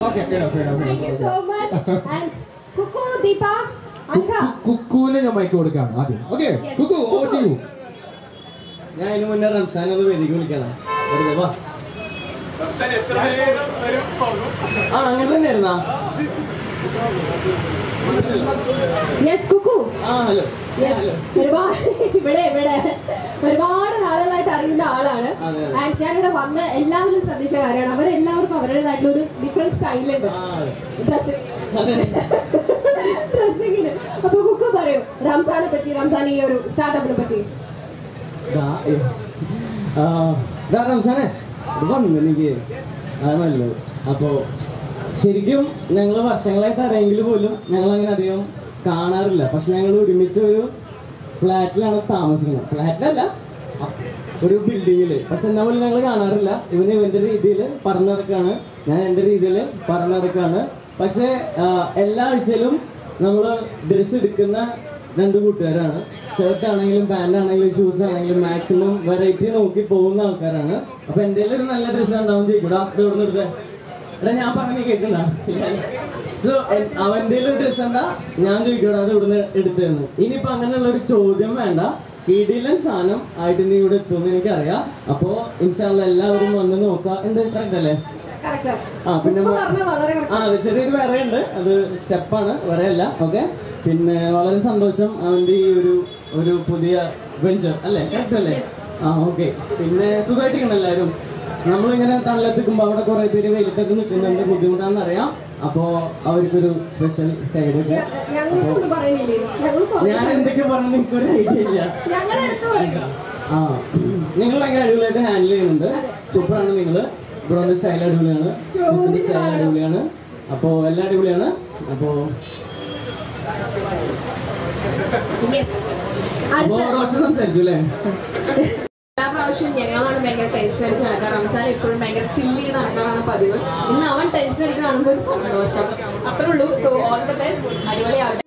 Okay Thank you so much. And Kuku, Deepa, Anka. കുക്കുവിനെ ഞാൻ mic കൊടുക്കാണ് ആദ്യം ഓക്കെ Yes. കുക്കു ഓ ചെയ്യൂ ഞാൻ അതിന് മുന്നേ റംസാൻ ഒന്ന് വേദിക്ക് വിളിക്കണം വെറുതെ വാ ആ അങ്ങനെ തന്നെയായിരുന്നാ Yes, Kuku. ആ ഹലോ Yes. ഒരുപാട് ഇവിടെ ഇവിടെ ഒരുപാട് നാളുകളായിട്ട് അറിയുന്ന ആളാണ് അതെ, അതെ. ആൻഡ് ഞാനിവിടെ വന്ന് എല്ലാവരും ശ്രദ്ധിച്ച കാര്യമാണ് അവരെല്ലാവർക്കും അവരുടേതായിട്ടുള്ള ഒരു ഡിഫറെന്റ് സ്റ്റൈലുണ്ട് ആ ഡ്രസ്സിംഗ് അതെ ഡ്രസ്സിങ്ങിന് അപ്പൊ കുക്കു പറയൂ റംസാനെ പറ്റി റംസാൻ ഈ ഒരു സ്റ്റാർട്ടപ്പിനെ പറ്റി ദാ, ഏ. ആ, ദാ റംസാനെ ഇത് വന്നു എനിക്ക് അത് നല്ലത് അപ്പോ ശരിക്കും ഞങ്ങൾ വർഷങ്ങളായിട്ട് അറിയെങ്കിൽ പോലും ഞങ്ങൾ അങ്ങനെ അധികം കാണാറില്ല പക്ഷെ ഞങ്ങൾ ഒരുമിച്ച് ഒരു ഫ്ലാറ്റിലാണ് താമസിക്കുന്നത് ഫ്ലാറ്റിലല്ല അ- ഒരു ബിൽഡിങ്ങില് പക്ഷെ എന്നാ പോലും ഞങ്ങൾ കാണാറില്ല ഇവന് ഇവന്റെ രീതിയിൽ പറഞ്ഞു നടക്കാണ് ഞാൻ എൻ്റെ രീതിയിൽ പറഞ്ഞു നടക്കാണ് പക്ഷെ ആ, എല്ലാ ആഴ്ചയിലും നമ്മൾ ഡ്രസ്സ് എടുക്കുന്ന രണ്ട് കൂട്ടുകാരാണ് ഷർട്ട് ആണെങ്കിലും പാന്റ് ആണെങ്കിലും ഷൂസ് ആണെങ്കിലും മാക്സിമം വെറൈറ്റി നോക്കി പോകുന്ന ആൾക്കാരാണ് അപ്പൊ എന്റെ ഒരു നല്ല ഡ്രസ്സ് ഉണ്ടാവും ചോദിക്കൂടാ ഇതോടെ നിർത്തേ എടാ ഞാൻ പറഞ്ഞ കേൾക്കണ്ട സോ അവന്റെ ഒരു ഡ്രസ്സ് എന്താ ഞാൻ ചോദിക്കൂടാ അത് ഇവിടുന്ന് എടുത്തിരുന്നു ഇനിയിപ്പോ അങ്ങനെയുള്ള ഒരു ചോദ്യം വേണ്ട കിടിലൻ സാധനം ആയിട്ട് നീ ഇവിടെ എത്തുമെന്ന് എനിക്കറിയാം അപ്പോ ഇൻഷാല്ല എല്ലാവരും വന്ന് നോക്കാം എന്ത് കറക്റ്റ് അല്ലേ കറക്റ്റ് ആ പിന്നെ കുക്കു പറഞ്ഞ വളരെ ആ correct. അത് ചെറിയൊരു വേറെയുണ്ട് അത് സ്റ്റെപ്പാണ് വേറെയല്ല ഓക്കെ പിന്നെ വളരെ സന്തോഷം അവന്റെ ഈ ഒരു ഒരു പുതിയ വെഞ്ചർ അല്ലേ കറക്റ്റ് അല്ലേ ആ ഓക്കെ പിന്നെ സുഖമായിട്ടിരിക്കണം എല്ലാവരും നമ്മളിങ്ങനെ തള്ളെത്തിക്കുമ്പോ അവിടെ കുറെ പേര് വെയിലത്തൊക്കെ നിൽക്കുന്നുണ്ട് ബുദ്ധിമുട്ടാണെന്ന് അറിയാം അപ്പോ അവർക്കൊരു സ്പെഷ്യൽ ടൈഡ് ഒക്കെ ഞ- ഞങ്ങൾക്കൊന്നും പറയുന്നില്ലേ ഞങ്ങൾ കുറേ ഞാൻ എന്തൊക്കെ പറഞ്ഞു എനിക്കൊരു ഐഡിയ ഇല്ല ഞങ്ങൾ എടുത്തു പറയും ആ നിങ്ങൾ ഭയങ്കര അടിപൊളിയായിട്ട് ഹാൻഡിൽ ചെയ്യുന്നുണ്ട് സൂപ്പറാണ് നിങ്ങൾ ബ്രോന്റെ സ്റ്റൈൽ അടിപൊളിയാണ് സിസ്റ്ററിന്റെ സ്റ്റൈൽ അടിപൊളിയാണ് അപ്പോ എല്ലാം അടിപൊളിയാണ് അപ്പോ യെസ് അപ്പോ അടുത്ത റോഷൻ സംസാരിച്ചു അല്ലേ എല്ലാ പ്രാവശ്യവും ഞങ്ങളാണ് ഭയങ്കര ടെൻഷൻ അടിച്ച് നടക്കാറ് റംസാൻ എപ്പോഴും ഭയങ്കര ചില്ല് ചെയ്ത് നടക്കാറാണ് പതിവ് ഇന്ന് അവൻ ടെൻഷൻ അടിക്കുന്ന കാണുമ്പോൾ ഒരു സന്തോഷം അത്രേ ഉള്ളൂ സോ ഓൾ ദ ബെസ്റ്റ് അടിപൊളിയാവട്ടെ